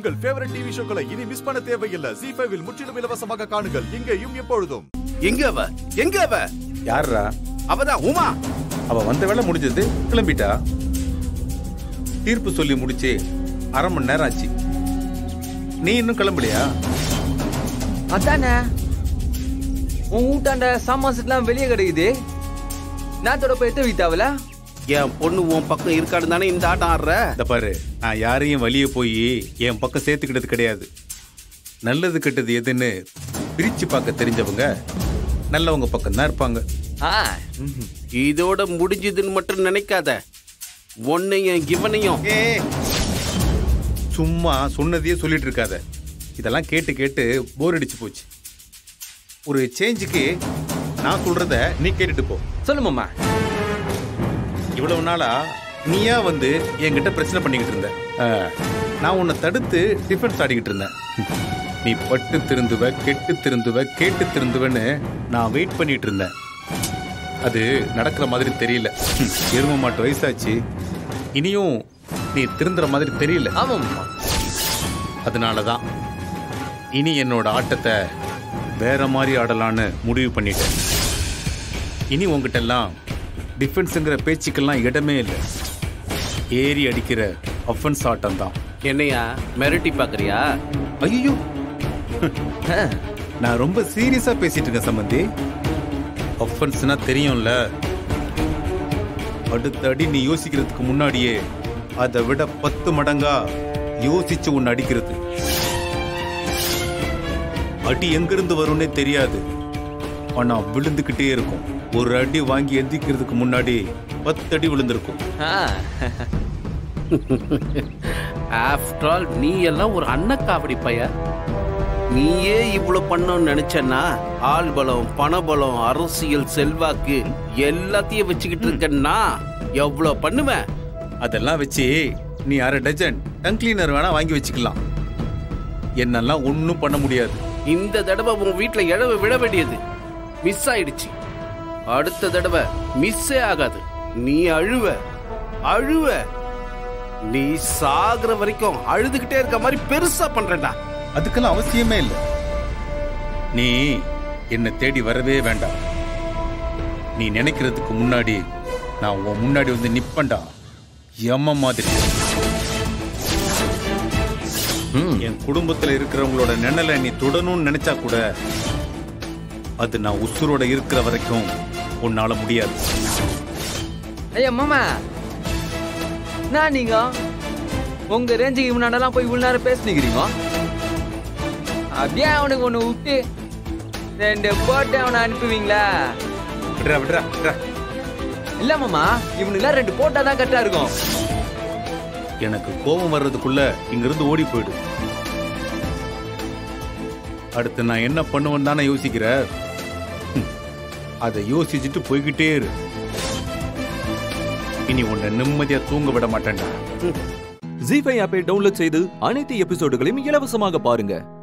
உங்கள் favourite TV ஷோக்களை இனி miss பண்ண தேவையில்லை ஜி ஃபைவில் முற்றிலும் இலவசமாக காணுங்கள் இங்கேயும் எப்பொழுதும் எங்க அவ எங்க அவ யாருடா அவதான் உமா அவ வந்த வேலை முடிஞ்சது கிளம்பிட்டா தீர்ப்பு சொல்லி முடிச்சு அரை மணி நேரம் ஆச்சு நீ இன்னும் கிளம்பலையா அதானே உன் வீட்டாண்ட சாமான்ஸ்லாம் வெளியே கிடைக்குது நேரத்தோட போய் எடுத்து வைத்தாவல என் பொண்ணு உன் பக்கம் இருக்கான்னு தானே இந்த ஆட்டம் ஆடுற இந்த பாரு நான் யாரையும் வழியே போய் என் பக்கம் சேர்த்துக்கிட்டது கிடையாது நல்லது கெட்டது எதுன்னு பிரிச்சு பார்க்க தெரிஞ்சவங்க நல்லவங்க பக்கம் தான் இருப்பாங்க ஆ இதோட முடிஞ்சதுன்னு மட்டும் நினைக்காத உன்னையும் இவனையும் சும்மா சொன்னதையே சொல்லிட்டு இருக்காத இதெல்லாம் கேட்டு கேட்டு போர் அடிச்சு போச்சு ஒரு சேஞ்சுக்கு நான் சொல்றத நீ கேட்டுட்டு போ சொல்லு மாமா இவ்வளவு நாளா நீயா வந்து என்கிட்ட பிரச்சனை பண்ணிக்கிட்டு இருந்த ஆ, நான் உன்னை தடுத்து டிஃபென்ஸ் ஆடிக்கிட்டு இருந்தேன் நீ பட்டு திருந்துவ கெட்டு திருந்துவ கேட்டு திருந்துவன்னு நான் வெயிட் பண்ணிட்டு இருந்தேன் அது நடக்கிற மாதிரி தெரியல ம், எரும மாட்டு வயசாச்சு இனியும் நீ திருந்துற மாதிரி தெரியல ஆமா மாமா அதனால தான் இனி என்னோட ஆட்டத்தை வேற மாதிரி ஆடலான்னு முடிவு பண்ணிட்டேன் இனி உங்ககிட்ட எல்லாம் டிஃபென்ஸுங்கிற பேச்சுக்கெல்லாம் இடமே இல்லை ஏறி அடிக்கிற அஃபென்ஸ் ஆட்டம் தான் என்னையா மிரட்டி பாக்குறியா ஐயோ நான் ரொம்ப சீரியஸா பேசிட்டு இருக்கேன் சம்பந்தி அஃபென்ஸ்னா தெரியும்ல அடுத்த அடி நீ யோசிக்கிறதுக்கு முன்னாடியே அதை விட பத்து மடங்கா யோசிச்சு உன்னை அடிக்கிறது அடி எங்கிருந்து வரும்னே தெரியாது ஆனா விழுந்துகிட்டே இருக்கும் ஒரு அடி வாங்கி எந்திக்கிறதுக்கு முன்னாடி பத்து அடி விழுந்திருக்கும் ஆ ஆஃப்டர் ஆல் நீ எல்லாம் ஒரு அன்னக்காவடி பைய நீயே இவ்வளவு பண்ணணும்னு நினைச்சன்னா ஆள் பலம் பணபலம் அரசியல் செல்வாக்கு எல்லாத்தையும் வச்சுக்கிட்டு இருக்கன்னா எவ்வளவு பண்ணுவேன் அதெல்லாம் வச்சு நீ அரை டஜன் டங் கிளீனர் வேணா வாங்கி வச்சுக்கலாம் என்னெல்லாம் ஒன்றும் பண்ண முடியாது இந்த தடவை உன் வீட்ல இழவு விழ வேண்டியது மிஸ் ஆயிடுச்சு அடுத்த தடவை மிஸ்ஸே ஆகாது நீ அழுவ அழுவ நீ சாகுற வரைக்கும் அழுதுகிட்டே இருக்க மாதிரி பெருசா பண்றேன்டா அதுக்கெல்லாம் அவசியமே இல்லை நீ என்னை தேடி வரவே வேண்டாம் நீ நினைக்கிறதுக்கு முன்னாடி நான் உன் முன்னாடி வந்து நிப்பண்டா எம்ம மாதிரி என் குடும்பத்துல இருக்கிறவங்களோட நிழலை நீ தொடணும்னு நினைச்சா கூட அது நான் உசுரோட இருக்கிற வரைக்கும் உன்னால முடியாது ஐயா மாமா நான் நீங்க உங்க ரேஞ்சுக்கு முன்னாடெல்லாம் போய் இவ்வளவு நேரம் பேசினுக்கிறீங்க அப்படியே அவனுக்கு ஒண்ணு விட்டு ரெண்டு போட்டு அவனை அனுப்புவீங்களா விட்றா விட்றா விட்றா இல்ல மாமா இவனுக்குலாம் ரெண்டு போட்டா தான் கரெக்டா இருக்கும் எனக்கு கோபம் வர்றதுக்குள்ள இங்கிருந்து ஓடி போயிடு அடுத்து நான் என்ன பண்ணுவேன்னு தானே யோசிக்கிற ஹம். அதை யோசிச்சுட்டு போய்கிட்டே இரு இனி உன்னை நிம்மதியா தூங்க விட மாட்டேன்டா ஜி ஃபைவ் ஆப்பை டவுன்லோட் செய்து அனைத்து எபிசோடுகளையும் இலவசமாக பாருங்க